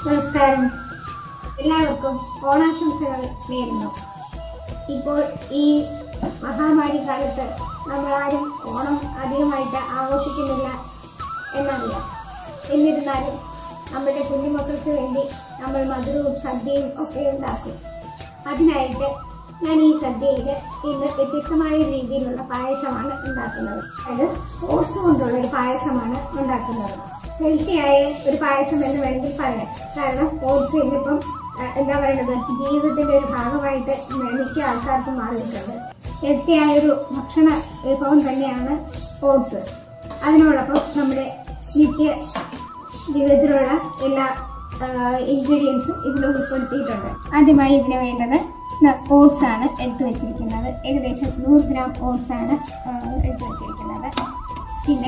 നമസ്കാരം എല്ലാവർക്കും ഓണാശംസകൾ നേരുന്നു ഇപ്പോൾ ഈ മഹാമാരി കാലത്ത് നമ്മളാരും ഓണം അധികമായിട്ട് ആഘോഷിക്കുന്നില്ല എന്നറിയാം എന്നിരുന്നാലും നമ്മുടെ കുഞ്ഞുമക്കൾക്ക് വേണ്ടി നമ്മൾ മധുരവും സദ്യയും ഒക്കെ ഉണ്ടാക്കും അതിനായിട്ട് ഞാൻ ഈ സദ്യയിൽ ഇന്ന് വ്യത്യസ്തമായ രീതിയിലുള്ള പായസമാണ് ഉണ്ടാക്കുന്നത് അത് ഓട്സ് കൊണ്ടുള്ള ഒരു പായസമാണ് ഉണ്ടാക്കുന്നത് ഹെൽത്തിയായ ഒരു പായസം എന്ന് വേണമെങ്കിൽ പറയാം കാരണം ഓട്സ് ഇന്നിപ്പം ആ, എന്താ പറയുന്നത് ജീവിതത്തിന്റെ ഒരു ഭാഗമായിട്ട് മിക്ക ആൾക്കാർക്കും മാറിയിട്ടുണ്ട് ഹെൽത്തിയായ ഒരു ഭക്ഷണ വിഭവം തന്നെയാണ് ഓട്സ് അതിനോടൊപ്പം നമ്മുടെ നിത്യ ജീവിതത്തിലുള്ള എല്ലാ ഇൻഗ്രീഡിയൻസും ഇതിൽ ഉൾപ്പെടുത്തിയിട്ടുണ്ട് ആദ്യമായി ഇതിന് വേണ്ടത് ഓട്സ് ആണ് എടുത്തു വെച്ചിരിക്കുന്നത് ഏകദേശം നൂറ് ഗ്രാം ഓട്സ് ആണ് ആ, എടുത്തു വെച്ചിരിക്കുന്നത് പിന്നെ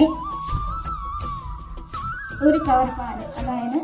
ഒരു കവർ പാല് അതായത്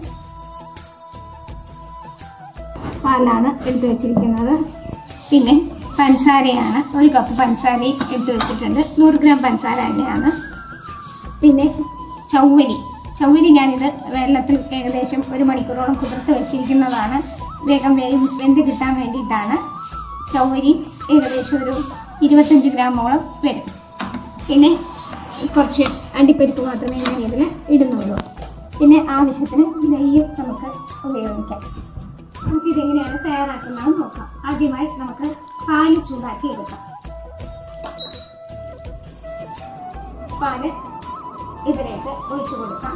പാലാണ് എടുത്തു വെച്ചിരിക്കുന്നത് പിന്നെ പഞ്ചസാരയാണ് ഒരു കപ്പ് പഞ്ചസാരയും എടുത്തു വെച്ചിട്ടുണ്ട് നൂറ് ഗ്രാം പഞ്ചസാര തന്നെയാണ് പിന്നെ ചൗവരി ചൗവരി ഞാനിത് വെള്ളത്തിൽ ഏകദേശം ഒരു മണിക്കൂറോളം കുതിർത്ത് വെച്ചിരിക്കുന്നതാണ് വേഗം വേഗം വെന്ത് കിട്ടാൻ വേണ്ടിയിട്ടാണ് ചൗവരി ഏകദേശം ഒരു ഇരുപത്തഞ്ച് ഗ്രാമോളം വരും പിന്നെ കുറച്ച് അണ്ടിപ്പരിപ്പ് മാത്രമേ ഞാൻ ഇതിൽ ഇടുന്നുള്ളൂ പിന്നെ ആവശ്യത്തിന് നെയ്യും നമുക്ക് ഉപയോഗിക്കാം നമുക്കിതെങ്ങനെയാണ് തയ്യാറാക്കുന്നത് നോക്കാം ആദ്യമായി നമുക്ക് പാല് ചൂടാക്കി എടുക്കാം പാല് ഇതിലേക്ക് ഒഴിച്ചു കൊടുക്കാം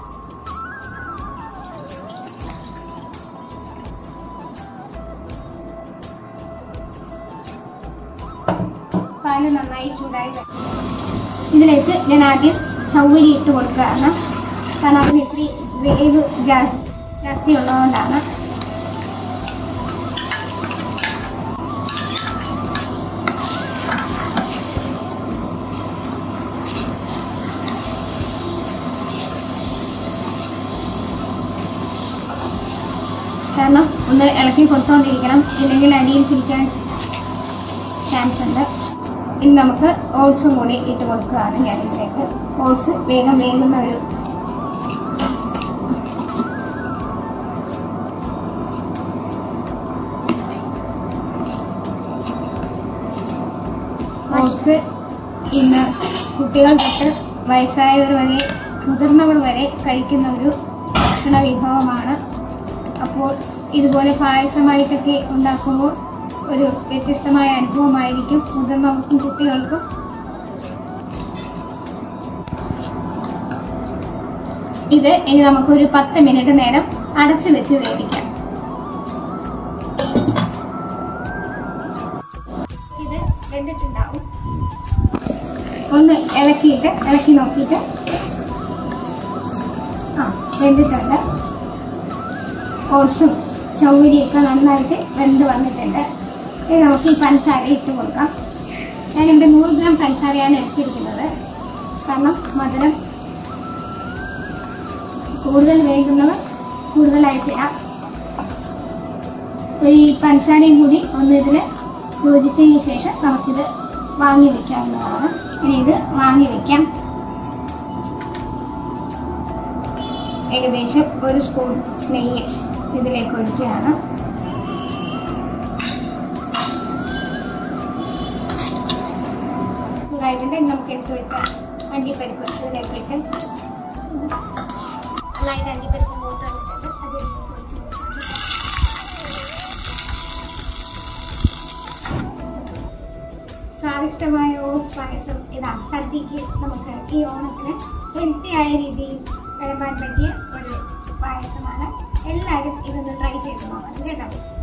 പാല് നന്നായി ചൂടായി വരും. ഇതിലേക്ക് ഞാൻ ആദ്യം ചൗവരി ഇട്ട് കൊടുക്കുകയാണ് കാരണം അതിന് ഇത്തിരി വേവ് ജാ- ജാസ്തി ഉള്ളതുകൊണ്ടാണ് കാരണം ഒന്ന് ഇളക്കി കൊടുത്തോണ്ടിരിക്കണം ഇല്ലെങ്കിൽ അടിയിൽ പിടിക്കാൻ ചാൻസ് ഉണ്ട് ഇനി നമുക്ക് ഓട്സും കൂടി ഇട്ട് കൊടുക്കുകയാണ് ഞാൻ ഇതിലേക്ക് ഓട്സ് വേഗം വേകുന്ന ഒരു ഓട്സ് ഇന്ന് കുട്ടികൾ തൊട്ട് വയസ്സായവർ വരെ മുതിർന്നവർ വരെ കഴിക്കുന്ന ഒരു ഭക്ഷണ വിഭവമാണ് അപ്പോൾ ഇതുപോലെ പായസമായിട്ടൊക്കെ ഉണ്ടാക്കുമ്പോൾ ഒരു വ്യത്യസ്തമായ അനുഭവമായിരിക്കും മുതിർന്നവർക്കും കുട്ടികൾക്കും ഇത് ഇനി നമുക്കൊരു പത്ത് മിനിറ്റ് നേരം അടച്ചു വെച്ച് വേവിക്കാം ഇത് വെന്തിട്ടുണ്ടാവും ഒന്ന് ഇളക്കിയിട്ട് ഇളക്കി നോക്കിയിട്ട് ആ വെന്തിട്ടുണ്ട് ഓട്സും ചൗവരിയൊക്കെ നന്നായിട്ട് വെന്ത് വന്നിട്ടുണ്ട് ഇനി നമുക്ക് ഈ പഞ്ചസാര ഇട്ട് കൊടുക്കാം ഞാനിവിടെ നൂറ് ഗ്രാം പഞ്ചസാരയാണ് എടുത്തിരിക്കുന്നത് കാരണം മധുരം കൂടുതൽ വേണ്ടുന്നവർ കൂടുതലായിട്ട് ഇടാം ഈ പഞ്ചസാരയും കൂടി ഒന്ന് ഇതിൽ യോജിച്ചതിന് ശേഷം നമുക്കിത് വാങ്ങി വെക്കാവുന്നതാണ് ഇനി ഇത് വാങ്ങി വെക്കാം ഏകദേശം ഒരു സ്പൂൺ നെയ്യ് ഇതിലേക്ക് ഒഴിക്കുകയാണ് ചൂടായിട്ടുണ്ട് ഇനി നമുക്ക് എടുത്തു വെച്ച അണ്ടിപ്പരിപ്പ് ഇതിലേക്ക് ഇട്ട് നന്നായിട്ട് അണ്ടിപ്പരിപ്പ് മൂത്ത് വന്നിട്ടുണ്ട് അത് ഇതിലേക്ക് ഒഴിച്ച് കൊടുക്കാം. സ്വാദിഷ്ടമായ ഓട്സ് പായസം ഇതാ സദ്യക്ക് നമുക്ക് ഈ ഓണത്തിന് ഹെൽത്തി ആയ രീതിയിൽ വിളമ്പാൻ പറ്റിയ ഒരു പായസമാണ് എല്ലാവരും ഇതൊന്ന് ട്രൈ ചെയ്ത് നോക്കണം കേട്ടോ